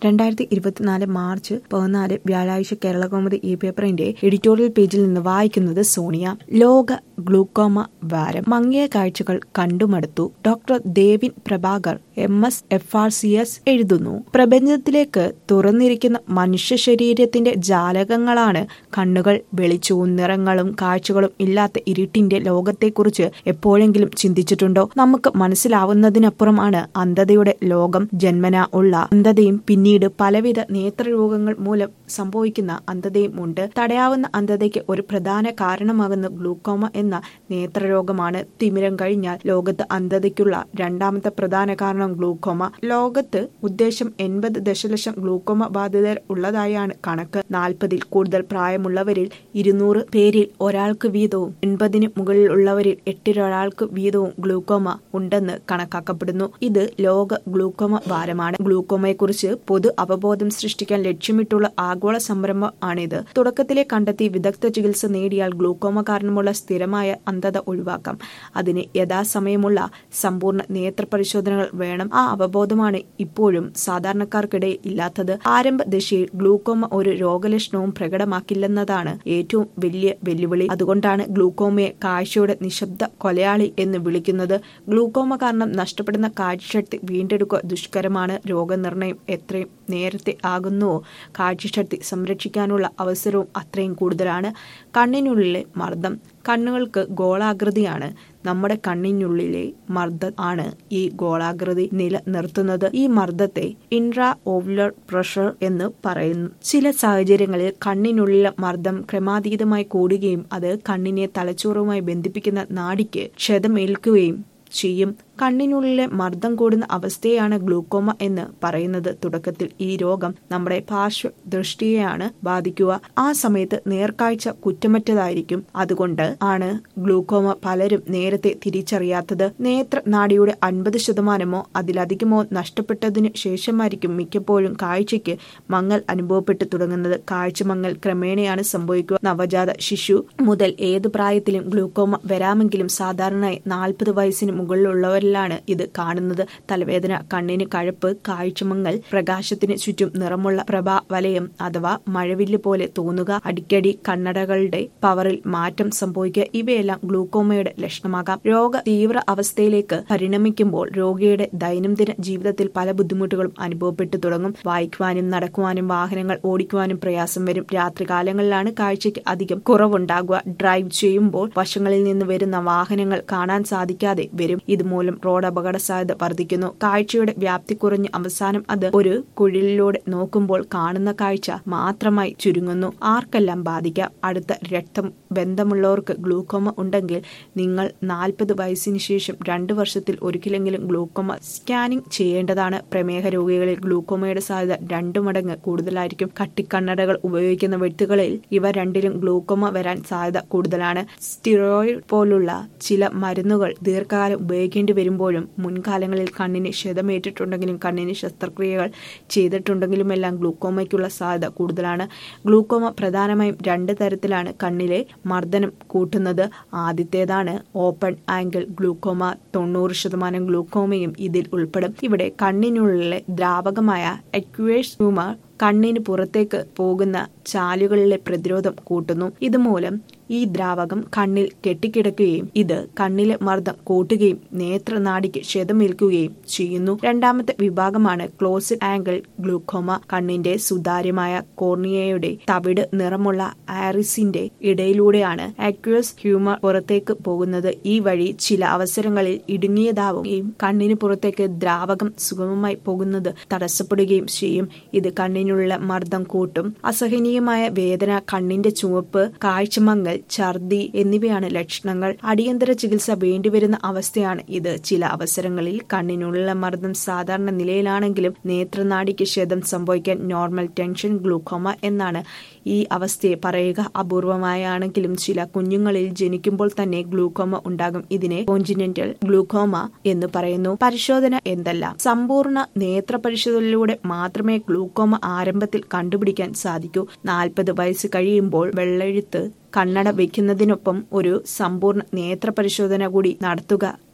രണ്ടായിരത്തി ഇരുപത്തിനാല് മാർച്ച് പതിനാല് വ്യാഴാഴ്ച കേരളകൗമുദി ഈ പേപ്പറിന്റെ എഡിറ്റോറിയൽ പേജിൽ നിന്ന് വായിക്കുന്നത് സോണിയ ലോക ഗ്ലൂക്കോമ വാരം മങ്ങിയ കാഴ്ചകൾ കണ്ടുമടുത്തു doctor Devin Prabhakar M S F R C S എഴുതുന്നു പ്രപഞ്ചത്തിലേക്ക് തുറന്നിരിക്കുന്ന മനുഷ്യ ശരീരത്തിന്റെ ജാലകങ്ങളാണ് കണ്ണുകൾ വെളിച്ചവും നിറങ്ങളും കാഴ്ചകളും ഇല്ലാത്ത ഇരുട്ടിന്റെ ലോകത്തെക്കുറിച്ച് എപ്പോഴെങ്കിലും ചിന്തിച്ചിട്ടുണ്ടോ നമുക്ക് മനസ്സിലാവുന്നതിനപ്പുറമാണ് അന്ധതയുടെ ലോകം ജന്മന ഉള്ള അന്ധതയും പിന്നീട് പലവിധ നേത്രരോഗങ്ങൾ മൂലം സംഭവിക്കുന്ന അന്ധതയും ഉണ്ട് തടയാവുന്ന അന്ധതയ്ക്ക് ഒരു പ്രധാന കാരണമാകുന്ന ഗ്ലൂക്കോമ എന്ന നേത്രരോഗമാണ് തിമിരം കഴിഞ്ഞാൽ ലോകത്ത് അന്ധതയ്ക്കുള്ള രണ്ടാമത്തെ പ്രധാന കാരണം ഗ്ലൂക്കോമ ലോകത്ത് ഉദ്ദേശം എൺപത് ദശലക്ഷം ഗ്ലൂക്കോമ ബാധിതർ ഉള്ളതായാണ് കണക്ക് നാൽപ്പതിൽ കൂടുതൽ പ്രായമുള്ളവരിൽ ഇരുന്നൂറ് പേരിൽ ഒരാൾക്ക് വീതവും എൺപതിന് മുകളിൽ ഉള്ളവരിൽ എട്ടിലൊരാൾക്ക് വീതവും ഗ്ലൂക്കോമ ഉണ്ടെന്ന് കണക്കാക്കപ്പെടുന്നു ഇത് ലോക ഗ്ലൂക്കോമ വാരമാണ് ഗ്ലൂക്കോമയെക്കുറിച്ച് പൊതു അവബോധം സൃഷ്ടിക്കാൻ ലക്ഷ്യമിട്ടുള്ള ആഗോള സംരംഭം ആണിത് തുടക്കത്തിലെ കണ്ടെത്തി വിദഗ്ധ ചികിത്സ നേടിയാൽ ഗ്ലൂക്കോമ കാരണമുള്ള സ്ഥിരമായ അന്ധത ഒഴിവാക്കാം അതിന് യഥാസമയമുള്ള സമ്പൂർണ്ണ നേത്ര പരിശോധനകൾ വേണം ആ അവബോധമാണ് ഇപ്പോഴും സാധാരണക്കാർക്കിടയിൽ ഇല്ലാത്തത് ആരംഭ ദശയിൽ ഗ്ലൂക്കോമ ഒരു രോഗലക്ഷണവും പ്രകടമാക്കില്ലെന്നതാണ് ഏറ്റവും വലിയ വെല്ലുവിളി അതുകൊണ്ടാണ് ഗ്ലൂക്കോമയെ കാഴ്ചയുടെ നിശബ്ദ കൊലയാളി എന്ന് വിളിക്കുന്നത് ഗ്ലൂക്കോമ കാരണം നഷ്ടപ്പെടുന്ന കാഴ്ചശക്തി വീണ്ടെടുക്കുക ദുഷ്കരമാണ് രോഗനിർണയം എത്രയും നേരത്തെ ആകുന്നുവോ കാഴ്ചശക്തി സംരക്ഷിക്കാനുള്ള അവസരവും അത്രയും കൂടുതലാണ് കണ്ണിനുള്ളിലെ മർദ്ദം കണ്ണുകൾക്ക് ഗോളാകൃതിയാണ് നമ്മുടെ കണ്ണിനുള്ളിലെ മർദ്ദം ആണ് ഈ ഗോളാകൃതി നിലനിർത്തുന്നത് ഈ മർദ്ദത്തെ ഇൻട്രാ ഓവുലർ പ്രഷർ എന്ന് പറയുന്നു ചില സാഹചര്യങ്ങളിൽ കണ്ണിനുള്ളിലെ മർദ്ദം ക്രമാതീതമായി കൂടുകയും അത് കണ്ണിനെ തലച്ചോറുമായി ബന്ധിപ്പിക്കുന്ന നാടിക്ക് ക്ഷതമേൽക്കുകയും ചെയ്യും കണ്ണിനുള്ളിലെ മർദ്ദം കൂടുന്ന അവസ്ഥയാണ് ഗ്ലൂക്കോമ എന്ന് പറയുന്നത് തുടക്കത്തിൽ ഈ രോഗം നമ്മുടെ പാർശ്വ ദൃഷ്ടിയെയാണ് ബാധിക്കുക ആ സമയത്ത് നേർക്കാഴ്ച കുറ്റമറ്റതായിരിക്കും അതുകൊണ്ട് ആണ് ഗ്ലൂക്കോമ പലരും നേരത്തെ തിരിച്ചറിയാത്തത് നേത്ര നാടിയുടെ അൻപത് ശതമാനമോ അതിലധികമോ നഷ്ടപ്പെട്ടതിനു ശേഷമായിരിക്കും മിക്കപ്പോഴും കാഴ്ചയ്ക്ക് മങ്ങൽ അനുഭവപ്പെട്ടു തുടങ്ങുന്നത് കാഴ്ച മങ്ങൽ ക്രമേണയാണ് സംഭവിക്കുക നവജാത ശിശു മുതൽ ഏത് പ്രായത്തിലും ഗ്ലൂക്കോമ വരാമെങ്കിലും സാധാരണയായി നാൽപ്പത് വയസ്സിന് മുകളിലുള്ളവർ ലാണ് ഇത് കാണുന്നത് തലവേദന കണ്ണിന് കഴപ്പ് കാഴ്ചമങ്ങൽ പ്രകാശത്തിന് ചുറ്റും നിറമുള്ള പ്രഭാ വലയം അഥവാ മഴവില്ല് പോലെ തോന്നുക അടിക്കടി കണ്ണടകളുടെ പവറിൽ മാറ്റം സംഭവിക്കുക ഇവയെല്ലാം ഗ്ലൂക്കോമയുടെ ലക്ഷണമാകാം രോഗ തീവ്ര അവസ്ഥയിലേക്ക് പരിണമിക്കുമ്പോൾ രോഗിയുടെ ദൈനംദിന ജീവിതത്തിൽ പല ബുദ്ധിമുട്ടുകളും അനുഭവപ്പെട്ടു തുടങ്ങും വായിക്കുവാനും നടക്കുവാനും വാഹനങ്ങൾ ഓടിക്കുവാനും പ്രയാസം വരും രാത്രികാലങ്ങളിലാണ് കാഴ്ചയ്ക്ക് അധികം കുറവുണ്ടാകുക ഡ്രൈവ് ചെയ്യുമ്പോൾ വശങ്ങളിൽ നിന്ന് വരുന്ന വാഹനങ്ങൾ കാണാൻ സാധിക്കാതെ വരും ഇതുമൂലം റോഡ് അപകട സാധ്യത വർദ്ധിക്കുന്നു കാഴ്ചയുടെ വ്യാപ്തി കുറഞ്ഞ് അവസാനം അത് ഒരു കുഴലിലൂടെ നോക്കുമ്പോൾ കാണുന്ന കാഴ്ച മാത്രമായി ചുരുങ്ങുന്നു ആർക്കെല്ലാം ബാധിക്കാം അടുത്ത രക്തം ബന്ധമുള്ളവർക്ക് ഗ്ലൂക്കോമ ഉണ്ടെങ്കിൽ നിങ്ങൾ നാൽപ്പത് വയസ്സിന് ശേഷം രണ്ടു വർഷത്തിൽ ഒരിക്കലെങ്കിലും ഗ്ലൂക്കോമ സ്കാനിംഗ് ചെയ്യേണ്ടതാണ് പ്രമേഹ രോഗികളിൽ ഗ്ലൂക്കോമയുടെ സാധ്യത രണ്ടു മടങ്ങ് കൂടുതലായിരിക്കും കട്ടിക്കണ്ണടകൾ ഉപയോഗിക്കുന്ന വ്യക്തികളിൽ ഇവ രണ്ടിലും ഗ്ലൂക്കോമ വരാൻ സാധ്യത കൂടുതലാണ് സ്റ്റിറോയിഡ് പോലുള്ള ചില മരുന്നുകൾ ദീർഘകാലം ഉപയോഗിക്കേണ്ടി വരുമ്പോഴും മുൻകാലങ്ങളിൽ കണ്ണിന് ക്ഷതമേറ്റിട്ടുണ്ടെങ്കിലും കണ്ണിന് ശസ്ത്രക്രിയകൾ ചെയ്തിട്ടുണ്ടെങ്കിലുമെല്ലാം ഗ്ലൂക്കോമയ്ക്കുള്ള സാധ്യത കൂടുതലാണ് ഗ്ലൂക്കോമ പ്രധാനമായും രണ്ട് തരത്തിലാണ് കണ്ണിലെ മർദ്ദനം കൂട്ടുന്നത് ആദ്യത്തേതാണ് ഓപ്പൺ ആംഗിൾ ഗ്ലൂക്കോമ തൊണ്ണൂറ് ശതമാനം ഗ്ലൂക്കോമയും ഇതിൽ ഉൾപ്പെടും ഇവിടെ കണ്ണിനുള്ളിലെ ദ്രാവകമായ അക്വേഴ്സ് ഹ്യൂമർ കണ്ണിന് പുറത്തേക്ക് പോകുന്ന ചാലുകളിലെ പ്രതിരോധം കൂട്ടുന്നു ഇതുമൂലം ഈ ദ്രാവകം കണ്ണിൽ കെട്ടിക്കിടക്കുകയും ഇത് കണ്ണിലെ മർദ്ദം കൂട്ടുകയും നേത്രനാടിക്ക് ക്ഷതമേൽക്കുകയും ചെയ്യുന്നു രണ്ടാമത്തെ വിഭാഗമാണ് ക്ലോസ്ഡ് ആംഗിൾ ഗ്ലൂക്കോമ കണ്ണിന്റെ സുതാര്യമായ കോർണിയയുടെ തവിട് നിറമുള്ള ആറിസിന്റെ ഇടയിലൂടെയാണ് ആക്വസ് ഹ്യൂമർ പുറത്തേക്ക് പോകുന്നത് ഈ വഴി ചില അവസരങ്ങളിൽ ഇടുങ്ങിയതാവുകയും കണ്ണിന് പുറത്തേക്ക് ദ്രാവകം സുഗമമായി പോകുന്നത് തടസ്സപ്പെടുകയും ചെയ്യും ഇത് കണ്ണിനുള്ള മർദ്ദം കൂട്ടും അസഹനീയമായ വേദന കണ്ണിന്റെ ചുവപ്പ് കാഴ്ചമങ്ങൽ ഛർദി എന്നിവയാണ് ലക്ഷണങ്ങൾ അടിയന്തര ചികിത്സ വേണ്ടിവരുന്ന അവസ്ഥയാണ് ഇത് ചില അവസരങ്ങളിൽ കണ്ണിനുള്ള മർദ്ദം സാധാരണ നിലയിലാണെങ്കിലും നേത്രനാടിക്ക് ക്ഷതം സംഭവിക്കാൻ നോർമൽ ടെൻഷൻ ഗ്ലൂക്കോമ എന്നാണ് ഈ അവസ്ഥയെ പറയുക അപൂർവമായാണെങ്കിലും ചില കുഞ്ഞുങ്ങളിൽ ജനിക്കുമ്പോൾ തന്നെ ഗ്ലൂക്കോമ ഉണ്ടാകും ഇതിനെ കോഞ്ചിനെന്റൽ ഗ്ലൂക്കോമ എന്ന് പറയുന്നു പരിശോധന എന്തല്ല സമ്പൂർണ്ണ നേത്ര പരിശോധനയിലൂടെ മാത്രമേ ഗ്ലൂക്കോമ ആരംഭത്തിൽ കണ്ടുപിടിക്കാൻ സാധിക്കൂ നാൽപ്പത് വയസ്സ് കഴിയുമ്പോൾ വെള്ളെഴുത്ത് കണ്ണട വയ്ക്കുന്നതിനൊപ്പം ഒരു സമ്പൂർണ്ണ നേത്ര പരിശോധന കൂടി നടത്തുക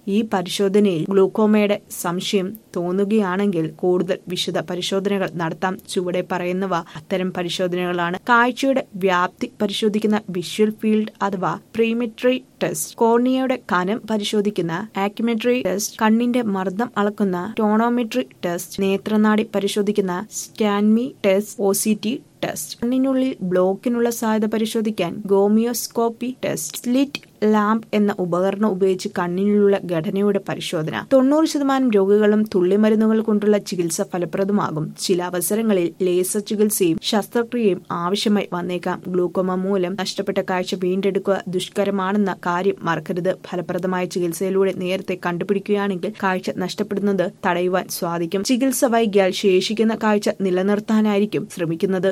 ഈ പരിശോധനയിൽ ഗ്ലൂക്കോമയുടെ സംശയം തോന്നുകയാണെങ്കിൽ കൂടുതൽ വിശദ പരിശോധനകൾ നടത്താം ചുവടെ പറയുന്നവ അത്തരം പരിശോധനകളാണ് കാഴ്ചയുടെ വ്യാപ്തി പരിശോധിക്കുന്ന വിഷ്വൽ ഫീൽഡ് അഥവാ പ്രീമെട്രി ടെസ്റ്റ് കോർണിയയുടെ കനം പരിശോധിക്കുന്ന ആക്യുമെട്രി ടെസ്റ്റ് കണ്ണിന്റെ മർദ്ദം അളക്കുന്ന ടോണോമെട്രി ടെസ്റ്റ് നേത്രനാടി പരിശോധിക്കുന്ന സ്കാൻമി test O C T test കണ്ണിനുള്ളിൽ ബ്ലോക്കിനുള്ള സാധ്യത പരിശോധിക്കാൻ ഗോമിയോസ്കോപ്പി ടെസ്റ്റ് സ്ലിറ്റ് ലാമ്പ് എന്ന ഉപകരണം ഉപയോഗിച്ച് കണ്ണിനുള്ള ഘടനയുടെ പരിശോധന തൊണ്ണൂറ് ശതമാനം രോഗികളും തുള്ളിമരുന്നുകൾ കൊണ്ടുള്ള ചികിത്സ ഫലപ്രദമാകും ചില അവസരങ്ങളിൽ ലേസർ ചികിത്സയും ശസ്ത്രക്രിയയും ആവശ്യമായി വന്നേക്കാം ഗ്ലൂക്കോമ മൂലം നഷ്ടപ്പെട്ട കാഴ്ച വീണ്ടെടുക്കുക ദുഷ്കരമാണെന്ന കാര്യം മറക്കരുത് ഫലപ്രദമായ ചികിത്സയിലൂടെ നേരത്തെ കണ്ടുപിടിക്കുകയാണെങ്കിൽ കാഴ്ച നഷ്ടപ്പെടുന്നത് തടയുവാൻ സാധിക്കും ചികിത്സ വൈകിയാൽ ശേഷിക്കുന്ന കാഴ്ച നിലനിർത്താനായിരിക്കും ശ്രമിക്കുന്നത്